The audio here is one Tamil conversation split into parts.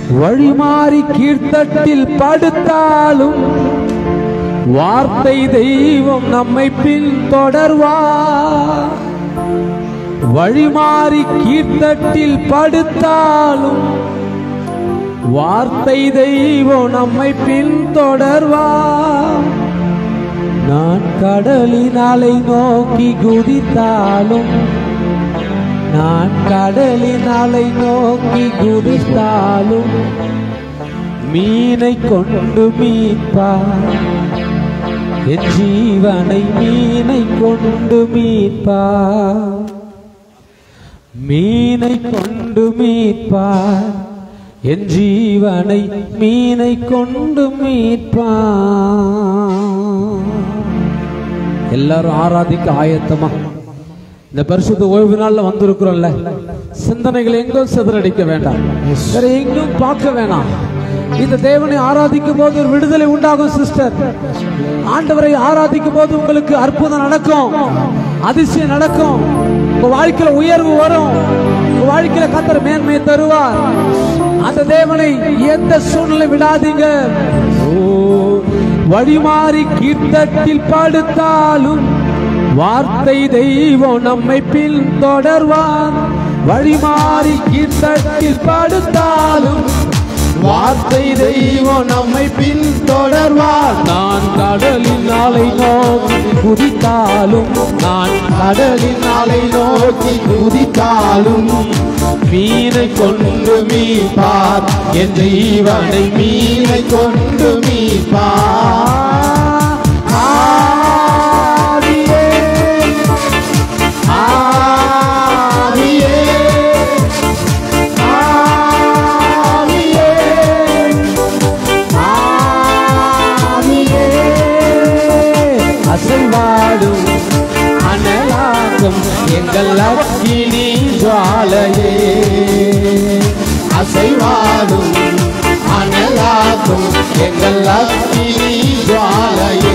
வழிமாறி கீழ்த்தட்டில் படுத்தாலும் வார்த்தை தெய்வம் நம்மை பின் தொடர்வார் வழிமாறி கீழ்த்தட்டில் படுத்தாலும் வார்த்தை தெய்வம் நம்மை பின் தொடர்வார் நான் கடலின் அலை நோக்கி குதித்தாலும் நான் கடலின் அலை நோக்கி குதித்தாலும் மீனை கொண்டு மீட்பார் என் ஜீவனை மீனை கொண்டு மீட்பார் மீனை கொண்டு மீட்பார் என் ஜீவனை மீனை கொண்டு மீட்பார் எல்லாரும் ஆராதிக்க ஆயத்தமா இந்த பரிசுத்த ஓய்வு நாள்ல வந்திருக்கிறோம்ல சிந்தனைகள் எங்கும் சிதறடிக்க வேண்டாம் வேற எங்கும் பார்க்க வேணாம் இந்த தேவனை ஆராதிக்கும் போது ஒரு விடுதலை உண்டாகும் சிஸ்டர் ஆண்டவரை ஆராதிக்கும் போது உங்களுக்கு அற்புதம் நடக்கும் அதிசயம் நடக்கும் உங்க வாழ்க்கையில உயர்வு வரும் உங்க வாழ்க்கையில கத்தர் மேன்மையை தருவார் அந்த தேவனை எந்த சூழ்நிலை விடாதீங்க ஓ வழிமாறி கீழ்த்தட்டில் படுத்தாலும் வார்த்தை தெய்வம் நம்மை பின் தொடர்வார் வழிமாறி கீழ்த்தட்டில் படுத்தாலும் வார்த்தை தெய்வம் நம்மை பின் தொடர்வார் நான் கடலின் நாளை நோக்கி குதித்தாலும் நான் கடலின் நாளை நோக்கி குதித்தாலும் மீனை கொண்டு மீட்பார் என் தெய்வனை மீனை கொண்டு மீட்பார் ஆவியே ஆவியே ஆவியே ஆவியே அசைவாடும் அனலாக்கும் எங்கள் அக்கினி ஜுவாலையே அசைவாடும் அனலாக்கும் எங்கள் அக்கினி ஜுவாலையே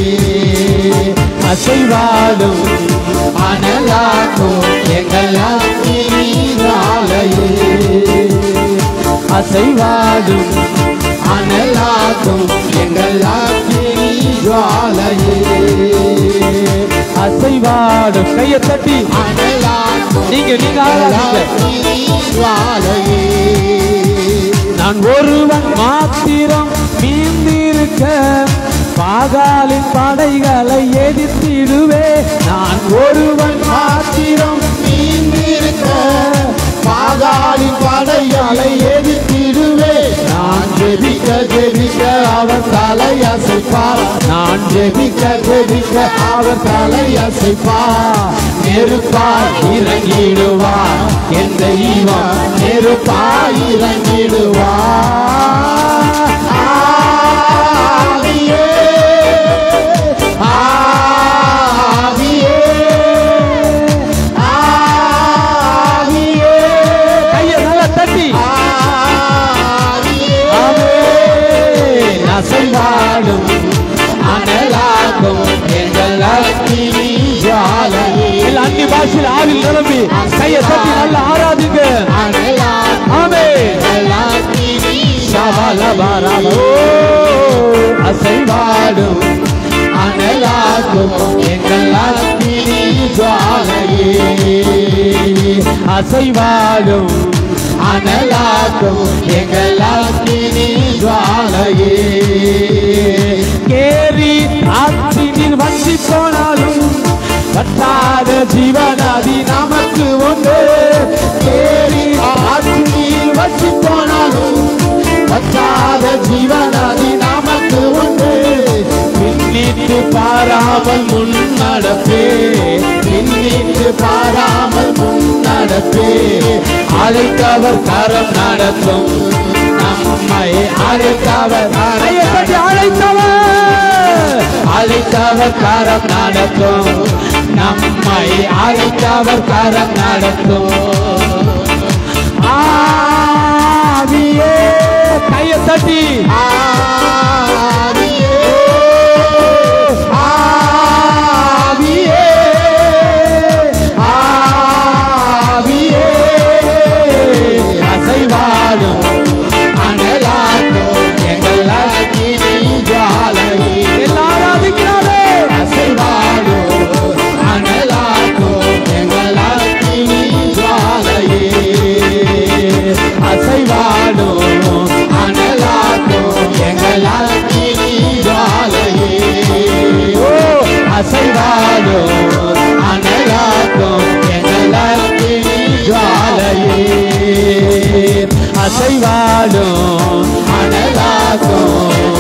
அசைவாடும் அனலாக்கும் எங்கள் அக்கினி ஜுவாலையே அசைவாடும் அனலாக்கும் எங்கள் அக்கினி ஜுவாலையே அசைவாடும் கையை தட்டி அனலாக்கும் நீங்க நீங்க ஆராதிங்க ஜுவாலையே நான் ஒருவன் மாத்திரம் மீந்திருக்க பாகாலின் படைகளை எதிர்த்திடுவே நான் ஒருவன் மாத்திரம் நீந்திருக்க பாகாலின் படைகளை எதிர்த்திடுவே நான் ஜெபிக்க ஜெபிக்க அவர் தலை அசைப்பார் நான் ஜெபிக்க ஜெபிக்க அவர் தலை அசைப்பார் நெருப்பாய் இறங்கிடுவார் என் தெய்வம் நெருப்பாய் இறங்கிடுவார் ஆவியே ஆவியே ஆவியே கையை நல்லா தட்டி ஆவியே ஆமென். அசைவாடும் அனலாகும் எங்கள் அக்கினி ஜாலையே இல்ல அந்நிய பாஷையில் ஆவில் நிரம்பி கையை தட்டி நல்லா ஆராதிங்க அனலாகும் ஆமென். எங்கள் அக்கினி சபலபரப. ஓ, அசைவாடும் அனலாகும் எங்கள் அக்கினி ஜாலையே அசைவாடும் அனலாகும் எங்கள் அக்கினி ஜுவாலையே கேரி ஆற்றினில் வஞ்சி போனாலும் வட்டாத ஜீவனாதி நமக்கு உண்டு தேடி ஆற்றில் வச்சு போனாலும் வற்றாத ஜீவனாதி நமக்கு உண்டு பின்னிட்டு பாராமல் முன்னடப்பே பின்னிட்டு பாராமல் முன்னடப்பே அழைத்தவர் கரம் நடத்தும் நம்மை அழைத்தவர் கையை தட்டி அழைத்தவர் அழைத்தவர் கரம் நடத்தும் நம்மை அழைத்தவர் கரம் நடத்தும் ஆவியே கையை தட்டி ஆவியே ஆவியே ஆவியே அசைவாடும் அசைவாடும் அனலாகும்